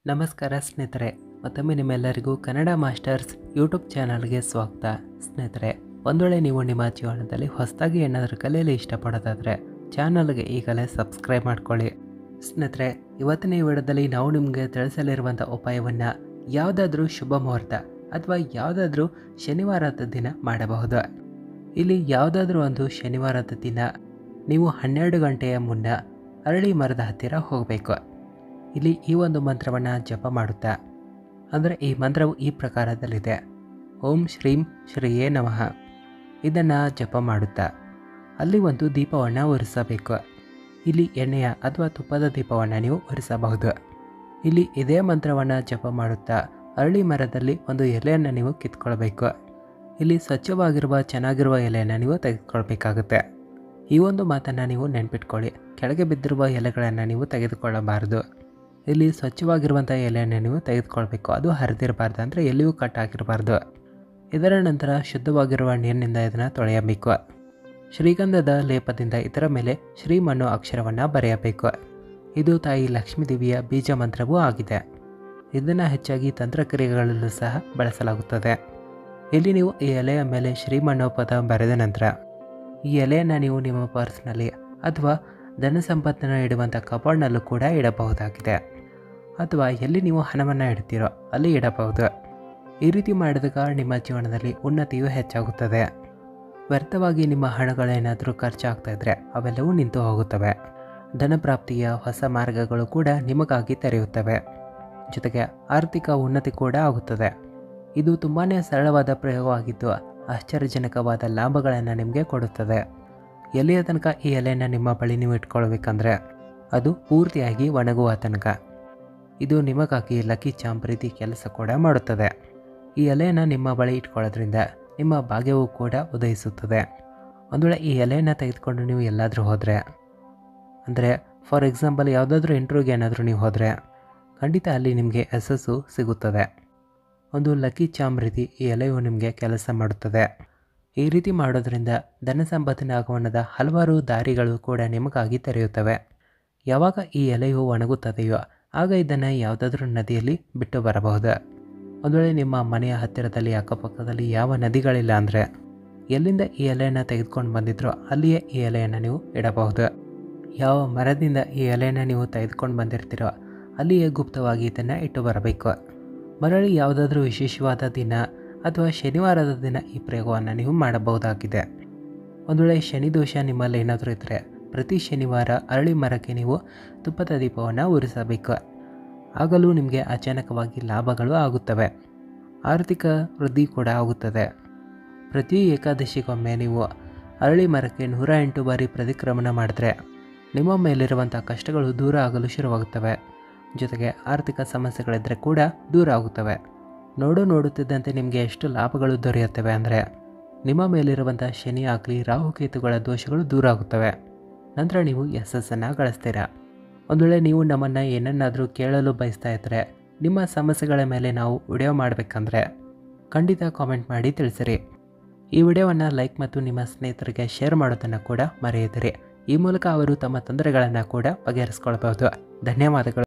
ನಮಸ್ಕಾರ ಸ್ನೇಹಿತರೆ ಮತ್ತೊಮ್ಮೆ ನಿಮ್ಮೆಲ್ಲರಿಗೂ ಕನ್ನಡ ಮಾಸ್ಟರ್ಸ್ ಯೂಟ್ಯೂಬ್ ಚಾನಲ್ಗೆ ಸ್ವಾಗತ ಸ್ನೇಹಿತರೆ ಒಂದು ವೇಳೆ ನೀವು ನಿಮ್ಮ ಜೀವನದಲ್ಲಿ ಹೊಸದಾಗಿ ಏನಾದರೂ ಕಲಿಯಲು ಇಷ್ಟಪಡೋದಾದರೆ ಚಾನಲ್ಗೆ ಈಗಲೇ ಸಬ್ಸ್ಕ್ರೈಬ್ ಮಾಡ್ಕೊಳ್ಳಿ ಸ್ನೇಹಿತರೆ ಇವತ್ತಿನ ಈ ವಿಡಿಯೋದಲ್ಲಿ ನಾವು ನಿಮಗೆ ತಿಳಿಸಲಿರುವಂಥ ಉಪಾಯವನ್ನು ಯಾವುದಾದ್ರೂ ಶುಭ ಮುಹೂರ್ತ ಅಥವಾ ಯಾವುದಾದ್ರೂ ಶನಿವಾರದ ದಿನ ಮಾಡಬಹುದು ಇಲ್ಲಿ ಯಾವುದಾದ್ರೂ ಒಂದು ಶನಿವಾರದ ದಿನ ನೀವು ಹನ್ನೆರಡು ಗಂಟೆಯ ಮುನ್ನ ಅರಳಿ ಮರದ ಹತ್ತಿರ ಹೋಗಬೇಕು ಇಲ್ಲಿ ಈ ಒಂದು ಮಂತ್ರವನ್ನು ಜಪ ಮಾಡುತ್ತಾ ಅಂದರೆ ಈ ಮಂತ್ರವು ಈ ಪ್ರಕಾರದಲ್ಲಿದೆ ಓಂ ಶ್ರೀಂ ಶ್ರೀಯೇ ನಮಃ ಇದನ್ನು ಜಪ ಮಾಡುತ್ತಾ ಅಲ್ಲಿ ಒಂದು ದೀಪವನ್ನು ಉರಿಸಬೇಕು ಇಲ್ಲಿ ಎಣ್ಣೆಯ ಅಥವಾ ತುಪ್ಪದ ದೀಪವನ್ನು ನೀವು ಉರಿಸಬಹುದು ಇಲ್ಲಿ ಇದೇ ಮಂತ್ರವನ್ನು ಜಪ ಮಾಡುತ್ತಾ ಅರಳಿ ಮರದಲ್ಲಿ ಒಂದು ಎಲೆಯನ್ನು ನೀವು ಕಿತ್ಕೊಳ್ಬೇಕು ಇಲ್ಲಿ ಸ್ವಚ್ಛವಾಗಿರುವ ಚೆನ್ನಾಗಿರುವ ಎಲೆಯನ್ನು ನೀವು ತೆಗೆದುಕೊಳ್ಬೇಕಾಗುತ್ತೆ ಈ ಒಂದು ಮಾತನ್ನು ನೀವು ನೆನ್ಪಿಟ್ಕೊಳ್ಳಿ ಕೆಳಗೆ ಬಿದ್ದಿರುವ ಎಲೆಗಳನ್ನು ನೀವು ತೆಗೆದುಕೊಳ್ಳಬಾರದು ಇಲ್ಲಿ ಸ್ವಚ್ಛವಾಗಿರುವಂಥ ಎಲೆಯನ್ನು ನೀವು ತೆಗೆದುಕೊಳ್ಬೇಕು ಅದು ಹರಿದಿರಬಾರ್ದು ಅಂದರೆ ಎಲ್ಲಿಯೂ ಕಟ್ ಆಗಿರಬಾರ್ದು ಇದರ ನಂತರ ಶುದ್ಧವಾಗಿರುವ ನೀರಿನಿಂದ ಇದನ್ನು ತೊಳೆಯಬೇಕು ಶ್ರೀಗಂಧದ ಲೇಪದಿಂದ ಇದರ ಮೇಲೆ ಶ್ರೀಮ್ ಅನ್ನೋ ಅಕ್ಷರವನ್ನು ಬರೆಯಬೇಕು ಇದು ತಾಯಿ ಲಕ್ಷ್ಮೀ ದೇವಿಯ ಬೀಜ ಮಂತ್ರವೂ ಆಗಿದೆ ಇದನ್ನು ಹೆಚ್ಚಾಗಿ ತಂತ್ರಕ್ರಿಯೆಗಳಲ್ಲೂ ಸಹ ಬಳಸಲಾಗುತ್ತದೆ ಇಲ್ಲಿ ನೀವು ಈ ಎಲೆಯ ಮೇಲೆ ಶ್ರೀಮ್ ಅನ್ನೋ ಪದ ಬರೆದ ನಂತರ ಈ ಎಲೆಯನ್ನು ನೀವು ನಿಮ್ಮ ಪರ್ಸ್ನಲ್ಲಿ ಅಥವಾ ಧನ ಸಂಪತ್ತನ್ನು ಇಡುವಂಥ ಕಬೋರ್ಡ್ನಲ್ಲೂ ಕೂಡ ಇಡಬಹುದಾಗಿದೆ ಅಥವಾ ಎಲ್ಲಿ ನೀವು ಹಣವನ್ನು ಇಡ್ತೀರೋ ಅಲ್ಲಿ ಇಡಬಹುದು ಈ ರೀತಿ ಮಾಡಿದಾಗ ನಿಮ್ಮ ಜೀವನದಲ್ಲಿ ಉನ್ನತಿಯು ಹೆಚ್ಚಾಗುತ್ತದೆ ವ್ಯರ್ಥವಾಗಿ ನಿಮ್ಮ ಹಣಗಳೇನಾದರೂ ಖರ್ಚಾಗ್ತಾ ಇದ್ದರೆ ಅವೆಲ್ಲವೂ ನಿಂತು ಹೋಗುತ್ತವೆ ಧನಪ್ರಾಪ್ತಿಯ ಹೊಸ ಮಾರ್ಗಗಳು ಕೂಡ ನಿಮಗಾಗಿ ತೆರೆಯುತ್ತವೆ ಜೊತೆಗೆ ಆರ್ಥಿಕ ಉನ್ನತಿ ಕೂಡ ಆಗುತ್ತದೆ ಇದು ತುಂಬಾ ಸರಳವಾದ ಪ್ರಯೋಗವಾಗಿದ್ದು ಆಶ್ಚರ್ಯಜನಕವಾದ ಲಾಭಗಳನ್ನು ನಿಮಗೆ ಕೊಡುತ್ತದೆ ಎಲ್ಲಿಯ ತನಕ ಈ ಎಲೆಯನ್ನು ನಿಮ್ಮ ಬಳಿ ನೀವು ಇಟ್ಕೊಳ್ಬೇಕಂದ್ರೆ ಅದು ಪೂರ್ತಿಯಾಗಿ ಒಣಗುವ ತನಕ ಇದು ನಿಮಗಾಗಿ ಲಕ್ಕಿ ಚಾಂಪ್ ರೀತಿ ಕೆಲಸ ಕೂಡ ಮಾಡುತ್ತದೆ ಈ ಎಲೆಯನ್ನು ನಿಮ್ಮ ಬಳಿ ಇಟ್ಕೊಳ್ಳೋದ್ರಿಂದ ನಿಮ್ಮ ಭಾಗ್ಯವು ಕೂಡ ಉದಯಿಸುತ್ತದೆ ಒಂದು ವೇಳೆ ಈ ಎಲೆಯನ್ನು ತೆಗೆದುಕೊಂಡು ನೀವು ಎಲ್ಲಾದರೂ ಹೋದರೆ ಅಂದರೆ ಫಾರ್ ಎಕ್ಸಾಂಪಲ್ ಯಾವುದಾದ್ರೂ ಇಂಟ್ರ್ಯೂಗೆ ಏನಾದರೂ ನೀವು ಹೋದರೆ ಖಂಡಿತ ಅಲ್ಲಿ ನಿಮಗೆ ಯಶಸ್ಸು ಸಿಗುತ್ತದೆ ಒಂದು ಲಕ್ಕಿ ಚಾಮ್ ರೀತಿ ಈ ಎಲೆಯು ನಿಮಗೆ ಕೆಲಸ ಮಾಡುತ್ತದೆ ಈ ರೀತಿ ಮಾಡೋದ್ರಿಂದ ಧನ ಸಂಪತ್ತಿನ ಆಗಮನದ ಹಲವಾರು ದಾರಿಗಳು ಕೂಡ ನಿಮಗಾಗಿ ತೆರೆಯುತ್ತವೆ ಯಾವಾಗ ಈ ಎಲೆಯು ಒಣಗುತ್ತದೆಯೋ ಆಗ ಇದನ್ನು ಯಾವುದಾದ್ರೂ ನದಿಯಲ್ಲಿ ಬಿಟ್ಟು ಬರಬಹುದು ಒಂದು ವೇಳೆ ನಿಮ್ಮ ಮನೆಯ ಹತ್ತಿರದಲ್ಲಿ ಅಕ್ಕಪಕ್ಕದಲ್ಲಿ ಯಾವ ನದಿಗಳಿಲ್ಲ ಅಂದರೆ ಎಲ್ಲಿಂದ ಈ ಎಲೆಯನ್ನು ತೆಗೆದುಕೊಂಡು ಬಂದಿದ್ರೋ ಅಲ್ಲಿಯೇ ಈ ಎಲೆಯನ್ನು ನೀವು ಇಡಬಹುದು ಯಾವ ಮರದಿಂದ ಈ ಎಲೆಯನ್ನು ನೀವು ತೆಗೆದುಕೊಂಡು ಬಂದಿರ್ತೀರೋ ಅಲ್ಲಿಯೇ ಗುಪ್ತವಾಗಿ ಇದನ್ನು ಇಟ್ಟು ಬರಬೇಕು ಮರಳಿ ಯಾವುದಾದ್ರೂ ವಿಶೇಷವಾದ ದಿನ ಅಥವಾ ಶನಿವಾರದ ದಿನ ಈ ಪ್ರಯೋಗವನ್ನು ನೀವು ಮಾಡಬಹುದಾಗಿದೆ ಒಂದು ವೇಳೆ ಶನಿ ದೋಷ ನಿಮ್ಮಲ್ಲಿ ಏನಾದರೂ ಇದ್ದರೆ ಪ್ರತಿ ಶನಿವಾರ ಅರಳಿ ಮರಕ್ಕೆ ನೀವು ತುಪ್ಪದ ದೀಪವನ್ನು ಉರಿಸಬೇಕು ಆಗಲೂ ನಿಮಗೆ ಅಚಾನಕವಾಗಿ ಲಾಭಗಳು ಆಗುತ್ತವೆ ಆರ್ಥಿಕ ವೃದ್ಧಿ ಕೂಡ ಆಗುತ್ತದೆ ಪ್ರತಿ ಏಕಾದಶಿಗೊಮ್ಮೆ ನೀವು ಅರಳಿ ಮರಕ್ಕೆ ನೂರ ಎಂಟು ಬಾರಿ ಪ್ರತಿಕ್ರಮಣ ಮಾಡಿದ್ರೆ ನಿಮ್ಮ ಮೇಲಿರುವಂಥ ಕಷ್ಟಗಳು ದೂರ ಆಗಲು ಶುರುವಾಗುತ್ತವೆ ಜೊತೆಗೆ ಆರ್ಥಿಕ ಸಮಸ್ಯೆಗಳಿದ್ದರೆ ಕೂಡ ದೂರ ಆಗುತ್ತವೆ ನೋಡು ನೋಡುತ್ತಿದ್ದಂತೆ ನಿಮಗೆ ಎಷ್ಟು ಲಾಭಗಳು ದೊರೆಯುತ್ತವೆ ಅಂದರೆ ನಿಮ್ಮ ಮೇಲಿರುವಂಥ ಶನಿ ಆಗಲಿ ರಾಹುಕೇತುಗಳ ದೋಷಗಳು ದೂರ ಆಗುತ್ತವೆ ನಂತರ ನೀವು ಯಶಸ್ಸನ್ನು ಗಳಿಸ್ತೀರಾ ಒಂದು ವೇಳೆ ನೀವು ನಮ್ಮನ್ನು ಏನನ್ನಾದರೂ ಕೇಳಲು ಬಯಸ್ತಾ ಇದ್ದರೆ ನಿಮ್ಮ ಸಮಸ್ಯೆಗಳ ಮೇಲೆ ನಾವು ವಿಡಿಯೋ ಮಾಡಬೇಕಂದ್ರೆ ಖಂಡಿತ ಕಾಮೆಂಟ್ ಮಾಡಿ ತಿಳಿಸಿರಿ ಈ ವಿಡಿಯೋವನ್ನು ಲೈಕ್ ಮತ್ತು ನಿಮ್ಮ ಸ್ನೇಹಿತರಿಗೆ ಶೇರ್ ಮಾಡೋದನ್ನು ಕೂಡ ಮರೆಯದಿರಿ ಈ ಮೂಲಕ ಅವರು ತಮ್ಮ ತೊಂದರೆಗಳನ್ನು ಕೂಡ ಬಗೆಹರಿಸ್ಕೊಳ್ಬಹುದು ಧನ್ಯವಾದಗಳು